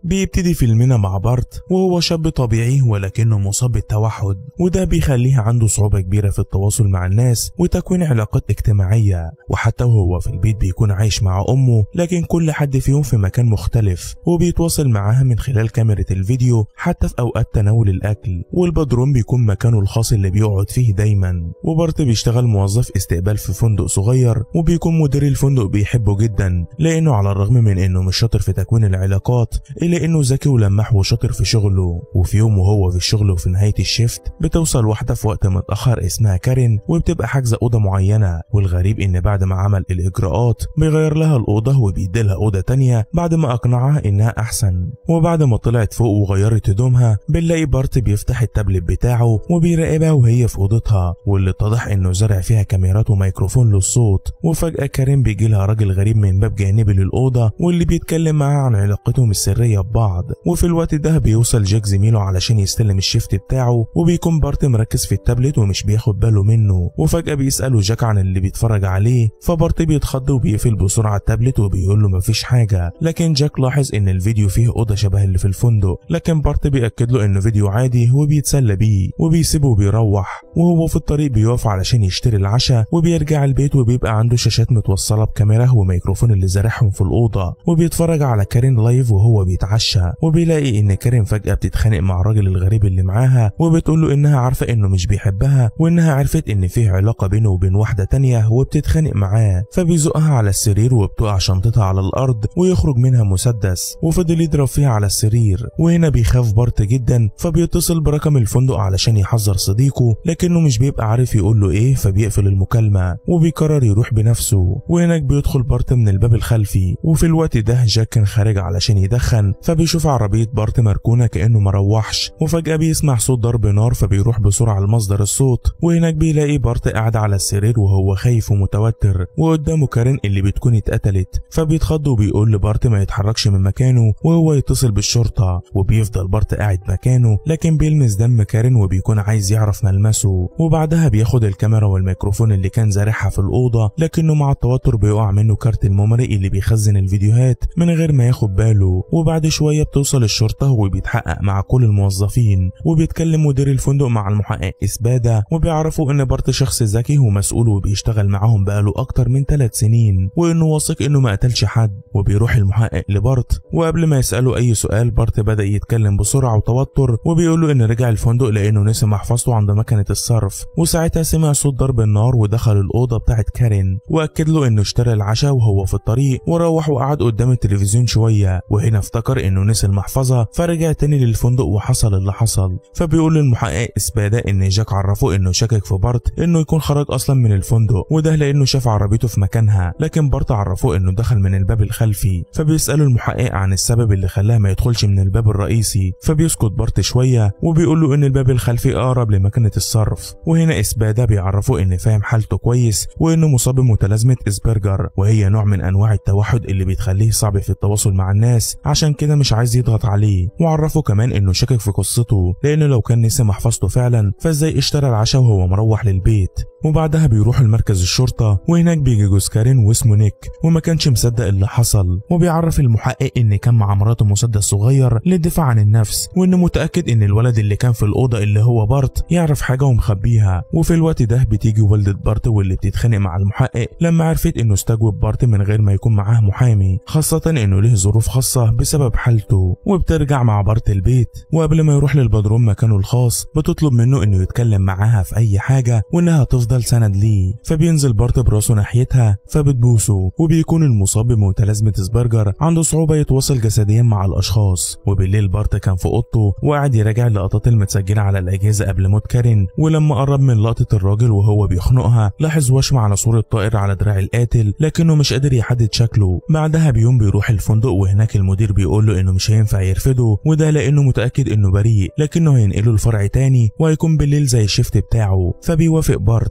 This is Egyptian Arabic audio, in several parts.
بيبتدي فيلمنا مع بارت وهو شاب طبيعي ولكنه مصاب بالتوحد وده بيخليه عنده صعوبة كبيرة في التواصل مع الناس وتكوين علاقات اجتماعية وحتى وهو في البيت بيكون عايش مع أمه لكن كل حد فيهم في مكان مختلف وبيتواصل معاها من خلال كاميرا الفيديو حتى في أوقات تناول الأكل والبدروم بيكون مكانه الخاص اللي بيقعد فيه دايما وبارت بيشتغل موظف استقبال في فندق صغير وبيكون مدير الفندق بيحبه جدا لأنه على الرغم من إنه مش شاطر في تكوين العلاقات إلا إنه ذكي ولماح وشاطر في شغله وفي يوم وهو في الشغل وفي نهاية الشيفت بتوصل واحدة في وقت متأخر اسمها كارين وبتبقى حاجزة أوضة معينة والغريب إن بعد ما عمل الإجراءات بيغير لها الأوضة وبيديلها أوضة تانية بعد ما أقنعها إنها أحسن وبعد ما طلعت فوق وغيرت هدومها بنلاقي بارت بيفتح التابلت بتاعه وبيراقبها وهي في أوضتها واللي اتضح إنه زرع فيها كاميرات وميكروفون للصوت وفجأة كارين بيجي لها راجل غريب من باب جانبي للأوضة واللي بيتكلم معاها عن علاقتهم السرية ببعض وفي الوقت ده بيوصل جاك زميله علشان يستلم الشيفت بتاعه وبيكون بارت مركز في التابلت ومش بياخد باله منه وفجأة بيسأله جاك عن اللي بيتفرج عليه فبارت بيتخض وبيقفل بسرعة التابلت وبيقول له مفيش حاجة لكن جاك لاحظ إن الفيديو فيه أوضة شبه اللي في الفندق لكن بارت بيأكد له إنه فيديو عادي وبيتسلى بيه وبيسيبه وبيروح وهو في الطريق بيقف علشان يشتري العشاء وبيرجع البيت وبيبقى عنده شاشات متوصلة بكاميرا وميكروفون اللي زارعهم في الأوضة وبيتفرج على كارين لايف وهو بيتعشى وبيلاقي إن كارين فجأة بتتخانق مع الراجل الغريب اللي معاها وبتقول له إنها عارفة إنه مش بيحبها وإنها عرفت إن فيه علاقة بينه وبين واحدة تانية وبتتخانق معاه فبيزقها على السرير وبتقع شنطتها على الأرض ويخرج منها مسدس وفضل يضرب فيها على السرير وهنا بيخاف بارت جدا فبيتصل برقم الفندق علشان يحذر صديقه لكنه مش بيبقى عارف يقول له إيه فبيقفل المكالمة وبيقرر يروح بنفسه وهناك بيدخل بارت من الباب الخلفي وفي الوقت ده جاك كان خارج علشان يدخن فبيشوف عربية بارت مركونة كأنه مروحش وفجأة بيسمع صوت ضرب نار فبيروح بسرعة لمصدر الصوت وهناك بيلاقي بارت قاعد على السرير وهو خايف ومتوتر وقدامه كارين اللي بتكون اتقتلت فبيتخض وبيقول لبارت ما يتحركش من مكانه وهو يتصل بالشرطة وبيفضل بارت قاعد مكانه لكن بيلمس دم كارين وبيكون عايز يعرف ملمسه وبعدها بياخد الكاميرا والميكروفون اللي كان زارعها في الأوضة لكنه مع التوتر بيقع منه كارت الميموري اللي بيخزن الفيديوهات من غير ما ياخد باله وبعد شوية بتوصل الشرطة وبيتحقق مع كل الموظفين وبيتكلم مدير الفندق مع المحقق إسبادة وبيعرفوا إن بارت شخص ذكي ومسؤول وبيشتغل معاهم بقاله أكتر من ثلاث سنين وإنه واثق إنه ما قتلش حد وبيروح المحقق لبارت وقبل ما يسأله أي سؤال بارت بدأ يتكلم بسرعة وتوتر وبيقول له إن رجع الفندق لأنه نسي محفظته عند مكنة الصرف وساعتها سمع صوت ضرب النار ودخل الأوضة بتاعت كارين وأكد له إنه اشترى العشاء وهو في الطريق وروح وقعد قدام التلفزيون شوية وهنا افتكر إنه نسي المحفظة فرجع تاني للفندق وحصل اللي حصل فبيقول للمحقق إسبادة إن جاك عرفه إنه شاكك في بارت إنه يكون خرج أصلا من الفندق وده لأنه شاف عربيته في مكانها لكن بارت عرفه إنه دخل من الباب الخلفي فبيسأله المحقق عن السبب اللي خلاه ما يدخلش من الباب الرئيسي فبيسكت بارت شوية وبيقول له إن الباب الخلفي أقرب لمكنة الصرف وهنا إسبادة بيعرفه إن فاهم حالته كويس وإنه مصاب بمتلازمة إسبرجر وهي نوع من أنواع التوحد اللي بيتخليه صعب في التواصل مع الناس عشان كده مش عايز يضغط عليه وعرفه كمان إنه شاكك في قصته لأنه لو كان نسي محفظته فعلا فإزاي اشترى العشاء وهو مروح للبيت وبعدها بيروح المركز الشرطة وهناك بيجي جوز كارين واسمه نيك وما كانش مصدق اللي حصل وبيعرف المحقق ان كان مع مراته مسدس صغير للدفاع عن النفس وانه متأكد ان الولد اللي كان في الأوضة اللي هو بارت يعرف حاجة ومخبيها وفي الوقت ده بتيجي والدة بارت واللي بتتخانق مع المحقق لما عرفت انه استجوب بارت من غير ما يكون معاه محامي خاصة انه له ظروف خاصة بسبب حالته وبترجع مع بارت البيت وقبل ما يروح للبدروم مكانه الخاص بتطلب منه انه يتكلم معاها في اي حاجة وانها تفضل سند ليه فبينزل بارت براسه ناحيتها فبتبوسه وبيكون المصاب بمتلازمة سبرجر عنده صعوبة يتواصل جسديا مع الاشخاص وبالليل بارت كان في اوضته وقاعد يراجع اللقطات المتسجلة على الاجهزة قبل موت كارين ولما قرب من لقطة الراجل وهو بيخنقها لاحظ وشم على صورة طائر على دراع القاتل لكنه مش قادر يحدد شكله بعدها بيوم بيروح الفندق وهناك المدير بيقول له انه مش هينفع يرفضه وده لانه متاكد انه بريء لكنه هينقله لفرع تاني وهيكون بالليل زي الشيفت بتاعه فبيوافق بارت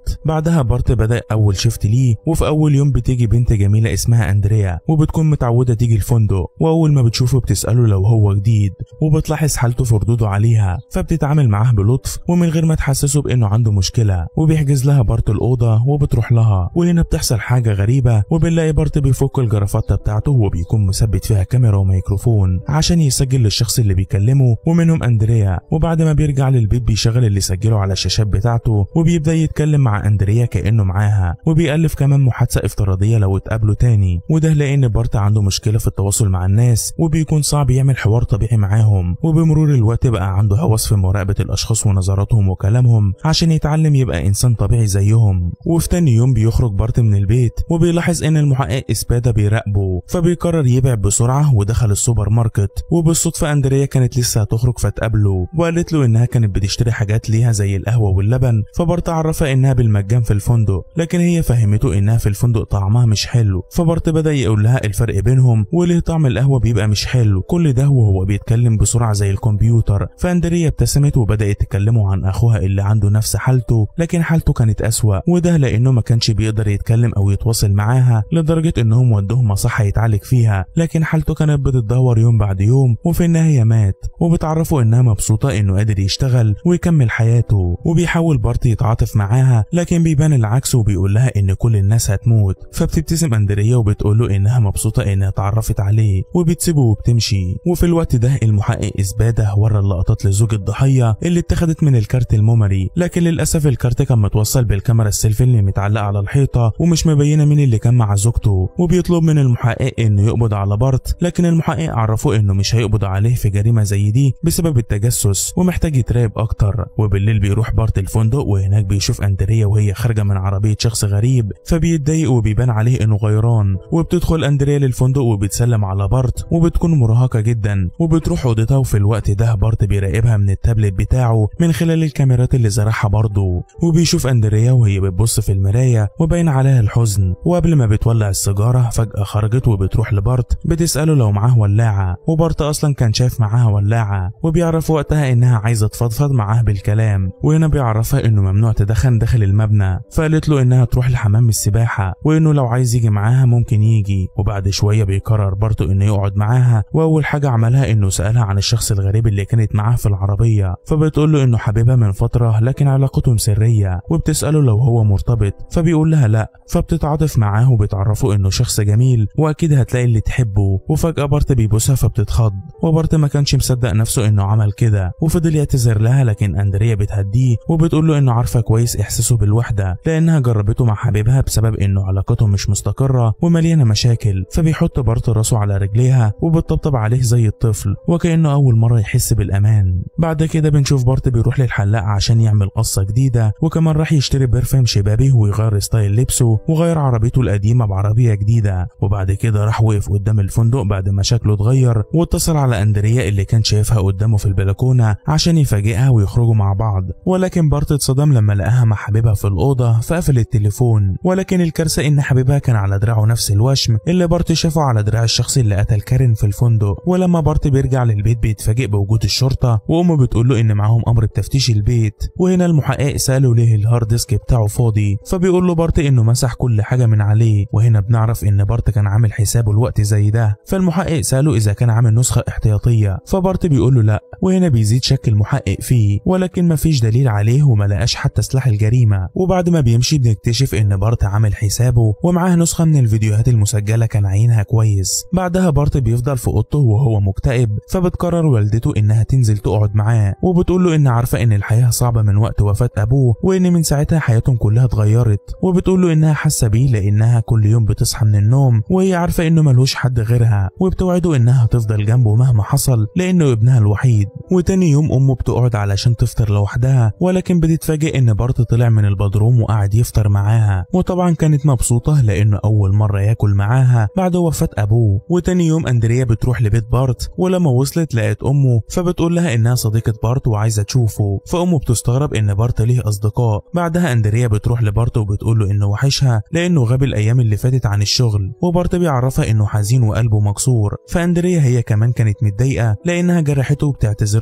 بارت بعدها بارت بدأ أول شيفت ليه وفي أول يوم بتيجي بنت جميلة اسمها أندريا وبتكون متعودة تيجي الفندق وأول ما بتشوفه بتسأله لو هو جديد وبتلاحظ حالته في ردوده عليها فبتتعامل معاه بلطف ومن غير ما تحسسه بإنه عنده مشكلة وبيحجز لها بارت الأوضة وبتروح لها وهنا بتحصل حاجة غريبة وبنلاقي بارت بيفك الجرافطة بتاعته وبيكون مثبت فيها كاميرا وميكروفون عشان يسجل للشخص اللي بيكلمه ومنهم أندريا وبعد ما بيرجع للبيت بيشغل اللي سجله على الشاشات بتاعته وبيبدأ يتكلم مع أندريا كأنه معاها وبيألف كمان محادثة افتراضية لو اتقابلوا تاني وده لأن بارت عنده مشكلة في التواصل مع الناس وبيكون صعب يعمل حوار طبيعي معاهم وبمرور الوقت بقى عنده هوس في مراقبة الأشخاص ونظراتهم وكلامهم عشان يتعلم يبقى إنسان طبيعي زيهم وفي تاني يوم بيخرج بارت من البيت وبيلاحظ إن المحقق إسبادا بيراقبه فبيقرر يبعد بسرعة ودخل السوبر ماركت وبالصدفة أندريا كانت لسه هتخرج فتقابله وقالت له إنها كانت بتشتري حاجات ليها زي القهوة واللبن فبارت عرفها إنها بالمجان في الفندق لكن هي فهمته إنها في الفندق طعمها مش حلو فبارت بدأ يقول لها الفرق بينهم وليه طعم القهوة بيبقى مش حلو كل ده وهو بيتكلم بسرعة زي الكمبيوتر فأندريا ابتسمت وبدأت تكلمه عن أخوها اللي عنده نفس حالته لكن حالته كانت أسوأ وده لأنه ما كانش بيقدر يتكلم أو يتواصل معاها لدرجة إنهم ودوه مصحة يتعالج فيها لكن حالته كانت بتتدهور يوم بعد يوم وفي النهاية مات وبتعرفه إنها مبسوطة إنه قادر يشتغل ويكمل حياته وبيحاول بارت يتعاطف معاها لكن بيبان العكس وبيقول لها إن كل الناس هتموت فبتبتسم أندريا وبتقول له إنها مبسوطة إنها اتعرفت عليه وبتسيبه وبتمشي وفي الوقت ده المحقق إسبادة ورى اللقطات لزوج الضحية اللي اتخذت من الكارت الميموري لكن للأسف الكارت كان متوصل بالكاميرا السيلفي اللي متعلقة على الحيطة ومش مبينة مين اللي كان مع زوجته وبيطلب من المحقق إنه يقبض على بارت لكن المحقق عرفه إنه مش هيقبض عليه في جريمة زي دي بسبب التجسس ومحتاج يتراقب أكتر وبالليل بيروح بارت الفندق وهناك بيشوف أندريا وهي خارجة من عربية شخص غريب فبيتضايق وبيبان عليه إنه غيران وبتدخل أندريا للفندق وبتسلم على بارت وبتكون مرهقة جدا وبتروح أوضتها وفي الوقت ده بارت بيراقبها من التابلت بتاعه من خلال الكاميرات اللي زرعها برضه وبيشوف أندريا وهي بتبص في المراية وباين عليها الحزن وقبل ما بتولع السيجارة فجأة خرجت وبتروح لبارت بتسأله لو معاه ولاعة وبارت أصلا كان شايف معاها ولاعة وبيعرف وقتها إنها عايزة تفضفض معاه بالكلام وهنا بيعرفها إنه ممنوع تدخن داخل المبنى فقالت له إنها تروح لحمام السباحة وإنه لو عايز يجي معاها ممكن يجي وبعد شوية بيقرر بارتو إنه يقعد معاها وأول حاجة عملها إنه سألها عن الشخص الغريب اللي كانت معاه في العربية فبتقول له إنه حبيبها من فترة لكن علاقتهم سرية وبتسأله لو هو مرتبط فبيقول لها لأ فبتتعاطف معاه وبتعرفه إنه شخص جميل وأكيد هتلاقي اللي تحبه وفجأة بارت بيبوسها فبتتخض وبارت ما كانش مصدق نفسه إنه عمل كده وفضل يعتذر لها لكن أندريا بتهديه وبتقول له إنه عارفة كويس إحساسه بالوحدة لأنها جربته مع حبيبها بسبب إنه علاقتهم مش مستقرة ومليانة مشاكل فبيحط بارت راسه على رجليها وبتطبطب عليه زي الطفل وكأنه أول مرة يحس بالأمان بعد كده بنشوف بارت بيروح للحلاق عشان يعمل قصة جديدة وكمان راح يشتري برفان شبابي ويغير ستايل لبسه وغير عربيته القديمة بعربية جديدة وبعد كده راح وقف قدام الفندق بعد ما شكله اتغير واتصل على أندريا اللي كان شايفها قدامه في البلكونة عشان يفاجئها ويخرجوا مع بعض ولكن بارت اتصدم لما لقاها مع حبيبها في الأوضة فقفل التليفون ولكن الكارثة إن حبيبها كان على دراعه نفس الوشم اللي بارت شافه على دراع الشخص اللي قتل كارين في الفندق ولما بارت بيرجع للبيت بيتفاجئ بوجود الشرطة وأمه بتقول له إن معاهم أمر بتفتيش البيت وهنا المحقق سأله ليه الهارد ديسك بتاعه فاضي فبيقول له بارت إنه مسح كل حاجة من عليه وهنا بنعرف إن بارت كان عامل حسابه الوقت زي ده فالمحقق سأله إذا كان عامل نسخة احتياطية فبارت بيقول له لأ وهنا بيزيد شك المحقق فيه ولكن مفيش دليل عليه وما لقاش حتى سلاح الجريمة وبعد ما بيمشي بنكتشف إن بارت عامل حسابه ومعاه نسخة من الفيديوهات المسجلة كان عينها كويس بعدها بارت بيفضل في أوضته وهو مكتئب فبتقرر والدته إنها تنزل تقعد معاه وبتقول له إن عارفة إن الحياة صعبة من وقت وفاة أبوه وإن من ساعتها حياتهم كلها اتغيرت وبتقول له إنها حاسة بيه لأنها كل يوم بتصحى من النوم وهي عارفة إنه ملوش حد غيرها وبتوعده إنها هتفضل جنبه مهما حصل لأنه ابنها الوحيد وتاني يوم أمه بتقعد علشان تفطر لوحدها ولكن بتتفاجئ إن بارت طلع من البدروم وقعد يفطر معاها وطبعا كانت مبسوطة لأنه أول مرة ياكل معاها بعد وفاة أبوه وتاني يوم أندريا بتروح لبيت بارت ولما وصلت لقت أمه فبتقول لها إنها صديقة بارت وعايزة تشوفه فأمه بتستغرب إن بارت ليه أصدقاء بعدها أندريا بتروح لبارت وبتقول له إنه وحشها لأنه غاب الأيام اللي فاتت عن الشغل وبارت بيعرفها إنه حزين وقلبه مكسور فأندريا هي كمان كانت متضايقة لأنها جرحته وبتعتذر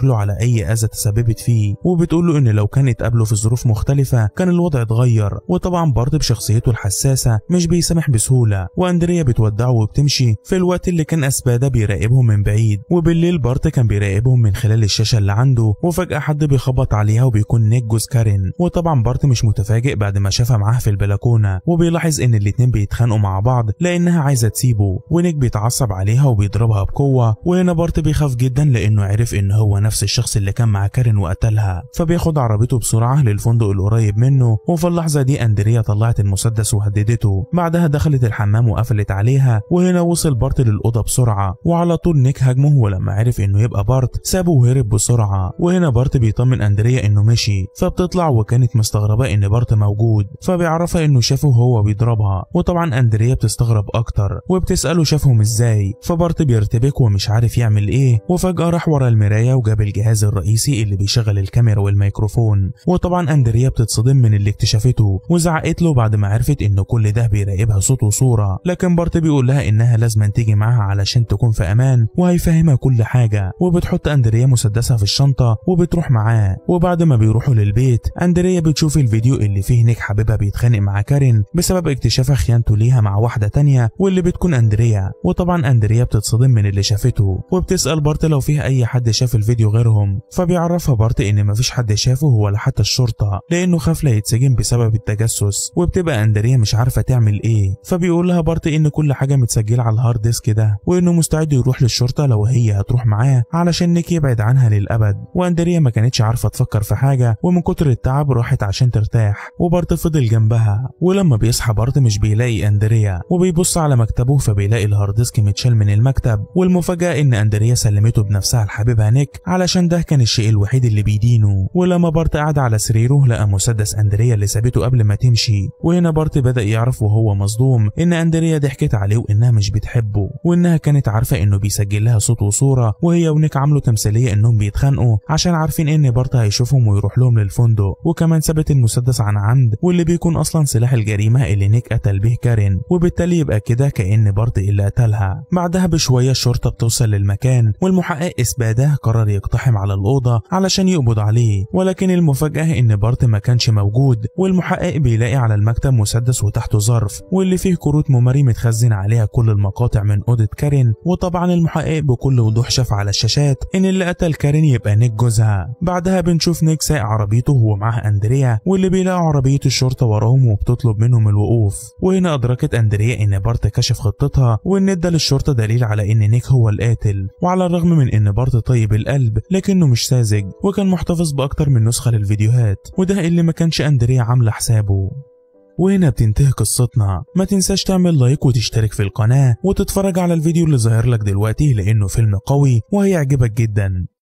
بتعتذر له على اي اذى تسببت فيه وبتقول له ان لو كان اتقابلوا في ظروف مختلفه كان الوضع اتغير وطبعا بارت بشخصيته الحساسه مش بيسامح بسهوله واندريا بتودعه وبتمشي في الوقت اللي كان اسبادا بيراقبهم من بعيد وبالليل بارت كان بيراقبهم من خلال الشاشه اللي عنده وفجاه حد بيخبط عليها وبيكون نيك جوز كارين وطبعا بارت مش متفاجئ بعد ما شافها معاها في البلكونه وبيلاحظ ان الاتنين بيتخانقوا مع بعض لانها عايزه تسيبه ونيك بيتعصب عليها وبيضربها بقوه وهنا بارت بيخاف جدا لانه عرف ان هو نفس الشخص اللي كان مع كارين وقتلها فبياخد عربيته بسرعه للفندق القريب منه وفي اللحظه دي اندريا طلعت المسدس وهددته بعدها دخلت الحمام وقفلت عليها وهنا وصل بارت للاوضه بسرعه وعلى طول نيك هاجمه ولما عرف انه يبقى بارت سابه وهرب بسرعه وهنا بارت بيطمن اندريا انه مشي فبتطلع وكانت مستغربه ان بارت موجود فبيعرفها انه شافه وهو بيضربها وطبعا اندريا بتستغرب اكتر وبتساله شافهم ازاي فبارت بيرتبك ومش عارف يعمل ايه وفجاه راح ورا المرايه وجاب الجهاز الرئيسي اللي بيشغل الكاميرا والميكروفون وطبعا اندريا بتتصدم من اللي اكتشفته وزعقت له بعد ما عرفت ان كل ده بيراقبها صوت وصوره لكن بارت بيقول لها انها لازم تيجي معاها علشان تكون في امان وهيفهمها كل حاجه وبتحط اندريا مسدسها في الشنطه وبتروح معاه وبعد ما بيروحوا للبيت اندريا بتشوف الفيديو اللي فيه نيك حبيبها بيتخانق مع كارين بسبب اكتشافها خيانته ليها مع واحده تانية واللي بتكون اندريا وطبعا اندريا بتصدم من اللي شافته وبتسال بارت لو فيه اي حد شاف الفيديو غيرهم فبيعرفها بارت ان مفيش حد شافه ولا حتى الشرطه لانه خاف لا يتسجن بسبب التجسس وبتبقى اندريا مش عارفه تعمل ايه فبيقول لها بارت ان كل حاجه متسجله على الهارد ديسك ده وانه مستعد يروح للشرطه لو هي هتروح معاه علشان نيك يبعد عنها للابد واندريا ما كانتش عارفه تفكر في حاجه ومن كتر التعب راحت عشان ترتاح وبارت فضل جنبها ولما بيصحى بارت مش بيلاقي اندريا وبيبص على مكتبه فبيلاقي الهارد ديسك متشال من المكتب والمفاجاه ان اندريا سلمته بنفسها لحبيبها نيك علشان ده كان الشيء الوحيد اللي بيدينه ولما بارت قعد على سريره لقى مسدس اندريا اللي سابته قبل ما تمشي وهنا بارت بدا يعرف وهو مصدوم ان اندريا ضحكت عليه وانها مش بتحبه وانها كانت عارفه انه بيسجل لها صوت وصوره وهي ونيك عملوا تمثيليه انهم بيتخانقوا عشان عارفين ان بارت هيشوفهم ويروح لهم للفندق وكمان سابت المسدس عن عمد واللي بيكون اصلا سلاح الجريمه اللي نيك قتل به كارين وبالتالي يبقى كده كان بارت اللي قتلها بعدها بشويه الشرطه بتوصل للمكان والمحقق اسباده قرر يقتحم على الاوضه علشان يقبض عليه ولكن المفاجاه ان بارت ما كانش موجود والمحقق بيلاقي على المكتب مسدس وتحته ظرف واللي فيه كروت ميموري متخزن عليها كل المقاطع من اوضه كارين وطبعا المحقق بكل وضوح شاف على الشاشات ان اللي قتل كارين يبقى نيك جوزها بعدها بنشوف نيك سايق عربيته وهو معاه اندريا واللي بيلاقي عربيه الشرطه وراهم وبتطلب منهم الوقوف وهنا ادركت اندريا ان بارت كشف خطتها وان ادى للشرطه دليل على ان نيك هو القاتل وعلى الرغم من ان بارت طيب القلب لكنه مش ساذج وكان محتفظ باكتر من نسخه للفيديوهات وده اللي ما كانش اندريا عامله حسابه وهنا بتنتهي قصتنا ما تنساش تعمل لايك وتشترك في القناة وتتفرج على الفيديو اللي ظاهر لك دلوقتي لأنه فيلم قوي وهيعجبك جدا